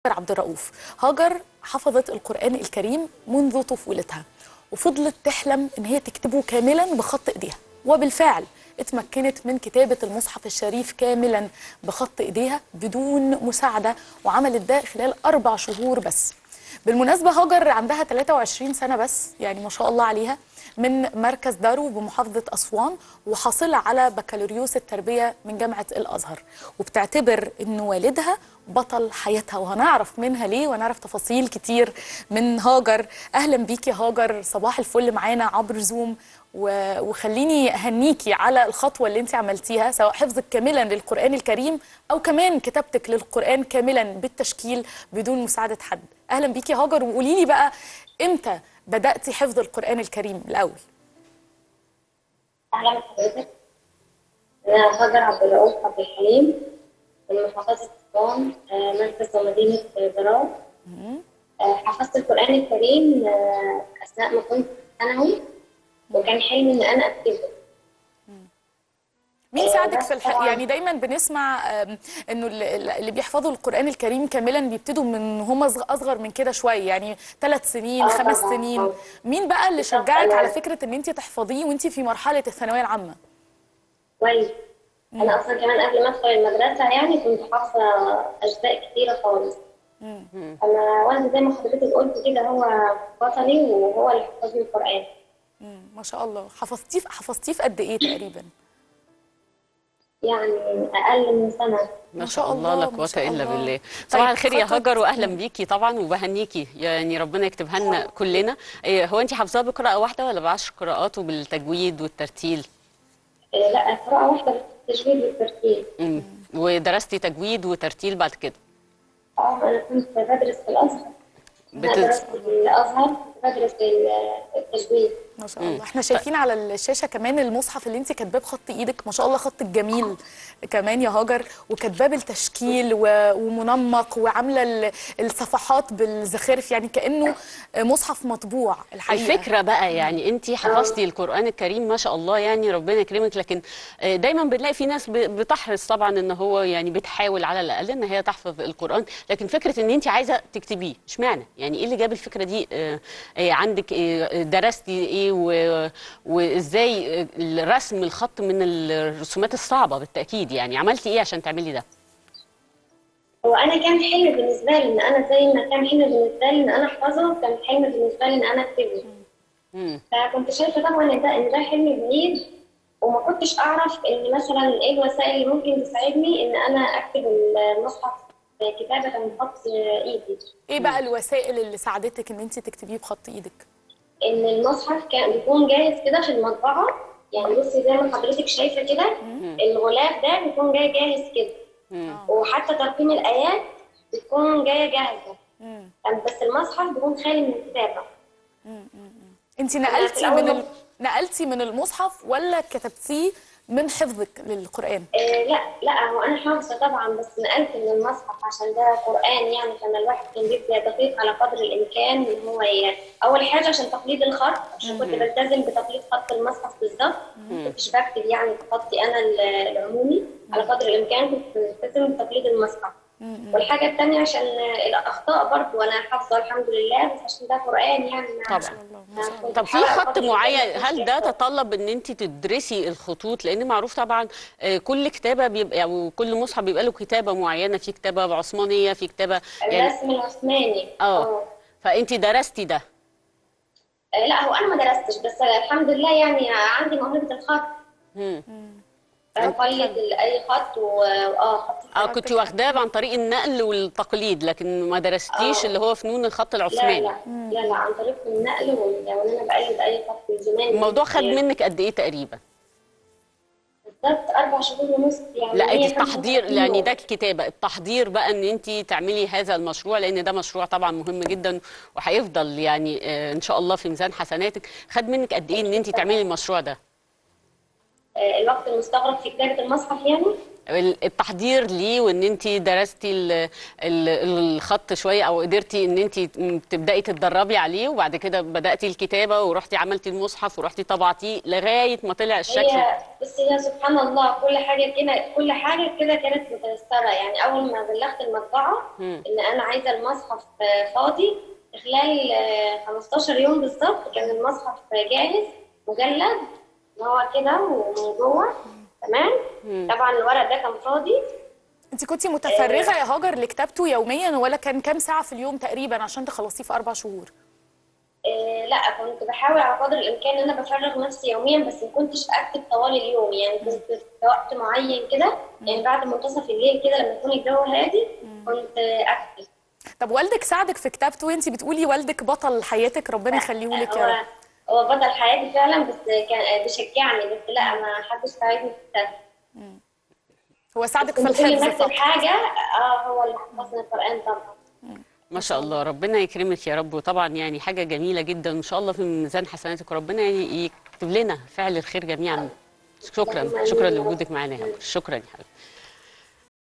عبد الرؤوف هاجر حفظت القرآن الكريم منذ طفولتها وفضلت تحلم ان هي تكتبه كاملا بخط ايديها وبالفعل اتمكنت من كتابة المصحف الشريف كاملا بخط ايديها بدون مساعدة وعملت ده خلال اربع شهور بس بالمناسبة هاجر عندها 23 سنة بس يعني ما شاء الله عليها من مركز دارو بمحافظة أسوان وحاصلة على بكالوريوس التربية من جامعة الأزهر وبتعتبر أن والدها بطل حياتها وهنعرف منها ليه وهنعرف تفاصيل كتير من هاجر أهلا بيكي هاجر صباح الفل معانا عبر زوم و- وخليني أهنيكي على الخطوة اللي انت عملتيها سواء حفظك كاملا للقرآن الكريم أو كمان كتابتك للقرآن كاملا بالتشكيل بدون مساعدة حد أهلا بيكي هاجر وقولي لي بقى إمتى بدأتي حفظ القرآن الكريم الأول أهلا بحضرتك أنا هاجر عبد الرؤوف عبد الحليم من محافظة أسوان آه، مركز ومدينة ضراب آه، حفظت القرآن الكريم آه، أثناء ما كنت ثانوي وكان حلمي إن أنا أكتبه مين آه، ساعدك بس في الح... طبعاً. يعني دايما بنسمع آم، انه ال- ال- اللي بيحفظوا القرآن الكريم كاملا بيبتدوا من هم اصغر من كده شويه يعني ثلاث سنين آه، خمس طبعاً، سنين آه. مين بقى اللي بالظبط، شجعك أنا- على فكره ان انت تحفظيه وانت في مرحله الثانويه العامه والدي أنا أصلا كمان قبل ما أدخل المدرسة يعني كنت حافظة أجزاء كتيرة خالص أنا والدي زي ما حضرتك قلت كده هو بطلي وهو اللي حفظني القرآن مم، ما شاء الله حفظتيه في- حفظتيه في قد ايه تقريبا يعني أقل من سنة ما شاء الله لا ما قوة شاء إلا الله. بالله طيب، صباح الخير يا خطوة- هاجر وأهلا بيكي طبعا وبهنيكي يعني ربنا يكتبها لنا كلنا إيه، هو أنت حافظاها بقراءة واحدة ولا بعشر قراءات وبالتجويد والترتيل آه، لا قراءة واحدة بالتجويد والترتيب مم. ودرستي تجويد وترتيل بعد كده اه انا كنت بدرس في الازهر انا بتدرس- درست في الازهر كنت بدرس ال- التجويد ما شاء الله احنا شايفين على الشاشه كمان المصحف اللي انت كاتباه بخط ايدك ما شاء الله خطك جميل كمان يا هاجر وكاتباه بالتشكيل و- ومنمق وعامله ال- الصفحات بالزخارف يعني كانه مصحف مطبوع الحقيقه الفكرة بقى يعني انت حفظتي القرآن الكريم ما شاء الله يعني ربنا يكرمك لكن آه، دايما بنلاقي في ناس ب- بتحرص طبعا ان هو يعني بتحاول على الاقل ان هي تحفظ القرآن لكن فكرة ان انت عايزة تكتبيه اشمعنى يعني ايه اللي جاب الفكرة دي آه، آه، عندك آه، درستي ايه و- وازاي آه، الرسم الخط من الرسومات الصعبة بالتأكيد يعني عملتي ايه عشان تعملي ده هو انا كان حلم بالنسبه لي ان انا زي ما كان حلم بالنسبه لي ان انا احفظه كان حلم بالنسبه لي ان انا اكتبه مم. فكنت شايفه طبعا ان ده ان ده حلم بعيد وما كنتش اعرف ان مثلا ايه الوسائل اللي ممكن تساعدني ان انا اكتب المصحف كتابه من خط ايدي ايه بقى الوسائل اللي ساعدتك ان انت تكتبيه بخط ايدك ان المصحف كان بيكون جاهز كده في المطبعه يعني بصي زي ما حضرتك شايفه كده الغلاف ده بيكون جاي جاهز كده وحتى ترقيم الايات بتكون جايه جاهزه مم. يعني بس المصحف بيكون خالي من الكتابه انت نقلتي الأول من ال... مص- نقلتي من المصحف ولا كتبتيه من حفظك للقران آه لا لا هو انا حافظه طبعا بس نقلت من المصحف عشان ده قران يعني كان الواحد كان بيبقى دقيق على قدر الامكان ان هو ي... اول حاجه عشان تقليد الخط عشان كنت بلتزم بتقليد خط المصحف بالظبط ما كنتش بكتب يعني بخطي انا ال- العمومي على قدر الامكان كنت بلتزم بتقليد المصحف والحاجه الثانيه عشان الاخطاء برضو انا حافظه الحمد لله بس عشان ده قران يعني ما- طبعا ما كنت طب في بحاول على خط قدر معين الإمكان هل ده أخطأ. تطلب ان انت تدرسي الخطوط لان معروف طبعا آه، كل كتابه بيبقى او كل مصحف بيبقى له كتابه معينه في كتابه عثمانيه في كتابه يعني الرسم العثماني اه فانت درستي ده آه، لا هو انا ما درستش بس الحمد لله يعني عندي موهبه الخط مم. بقيد اي خط و- واه خط اه كنت واخداه عن طريق النقل والتقليد لكن ما درستيش آه. اللي هو فنون الخط لا العثماني لا لا لا عن طريق النقل وان وإن انا بقلد اي خط من زمان الموضوع خد منك قد ايه تقريبا بالظبط اربع شهور ونص يعني لا هي التحضير 35 يعني يوم. ده الكتابه التحضير بقى ان انت تعملي هذا المشروع لان ده مشروع طبعا مهم جدا وهيفضل يعني آه، ان شاء الله في ميزان حسناتك خد منك قد ايه ان انت تعملي المشروع ده آه، الوقت المستغرق في كتابه المصحف يعني ال- التحضير ليه وان انت درستي ال- ال- الخط شويه او قدرتي ان انت تبداي تتدربي عليه وبعد كده بداتي الكتابه ورحتي عملتي المصحف ورحتي طبعتيه لغايه ما طلع الشكل هي بس هي سبحان الله كل حاجه كده كل حاجه كده كانت متيسره يعني اول ما بلغت المطبعه مم. ان انا عايزه المصحف آه، فاضي خلال آه، 15 يوم بالظبط كان المصحف جاهز مجلد ان هو كده ومن جوه تمام طبعا الورق ده كان فاضي انت كنتي متفرغه يا هاجر لكتابته يوميا ولا كان كام ساعه في اليوم تقريبا عشان تخلصيه في اربع شهور آه، لا كنت بحاول على قدر الامكان ان انا بفرغ نفسي يوميا بس ما كنتش اكتب طوال اليوم يعني كنت في وقت معين كده يعني بعد منتصف الليل كده لما يكون الجو هادي كنت آه، اكتب طب والدك ساعدك في كتابته وانت بتقولي والدك بطل حياتك ربنا يخليه لك يا هو رب هو بطل حياتي فعلا بس كان بيشجعني بس لا ما حدش ساعدني في الكتاب هو ساعدك في كنت كل ما الحفظ اكتب فقط حاجه اه هو اللي حفظني القران طبعا ما شاء الله ربنا يكرمك يا رب وطبعا يعني حاجه جميله جدا ان شاء الله في ميزان حسناتك وربنا يعني يكتب لنا فعل الخير جميعا شكرا اللهم شكرا آمين. لوجودك معانا يا هاجر شكرا يا حبيبي